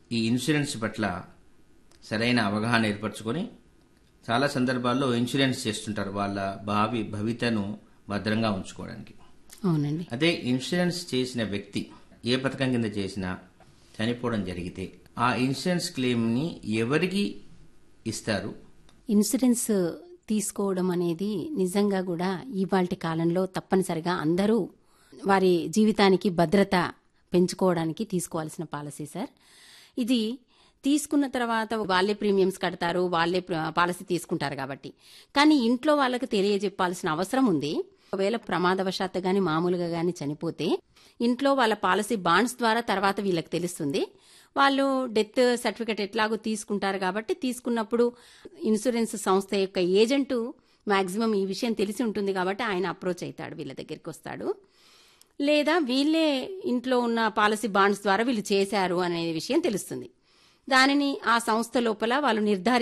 ఈ ఇన్సూరెన్స్ పట్ల సరైన అవగాహన ఏర్పరచుకొని చాలా సందర్భాల్లో ఇన్సూరెన్స్ చేస్తుంటారు వాళ్ళ భావి భవితను భద్రంగా ఉంచుకోవడానికి అవునండి అదే ఇన్సూరెన్స్ చేసిన వ్యక్తి ఏ పథకం కింద చేసినా చనిపోవడం జరిగితే ఆ ఇన్సూరెన్స్ క్లెయిమ్ని ఎవరికి ఇస్తారు ఇన్సూరెన్స్ తీసుకోవడం అనేది నిజంగా కూడా ఇవాల్టి కాలంలో తప్పనిసరిగా అందరూ వారి జీవితానికి భద్రత పెంచుకోవడానికి తీసుకోవాల్సిన పాలసీ సార్ ఇది తీసుకున్న తర్వాత వాళ్ళే ప్రీమియమ్స్ కడతారు వాళ్ళే ప్ర- పాలసీ తీసుకుంటారు కాబట్టి కానీ ఇంట్లో వాళ్ళకి తెలియజెప్పాల్సిన అవసరం ఉంది ఒకవేళ ప్రమాదవశాత్తు గాని మామూలుగా గాని చనిపోతే ఇంట్లో వాళ్ళ పాలసీ బాండ్స్ ద్వారా తర్వాత వీళ్ళకి తెలుస్తుంది వాళ్ళు డెత్ సర్టిఫికెట్ ఎట్లాగో తీసుకుంటారు కాబట్టి తీసుకున్నప్పుడు ఇన్సూరెన్స్ సంస్థ యొక్క ఏజెంటు మాక్సిమం ఈ విషయం తెలిసి ఉంటుంది కాబట్టి ఆయన అప్రోచ్ అవుతాడు వీళ్ళ దగ్గరికి వస్తాడు లేదా వీళ్ళే ఇంట్లో ఉన్న పాలసీ బాండ్స్ ద్వారా వీళ్ళు చేశారు అనే విషయం తెలుస్తుంది దానిని ఆ సంస్థ లోపల వాళ్ళు నిర్ధారి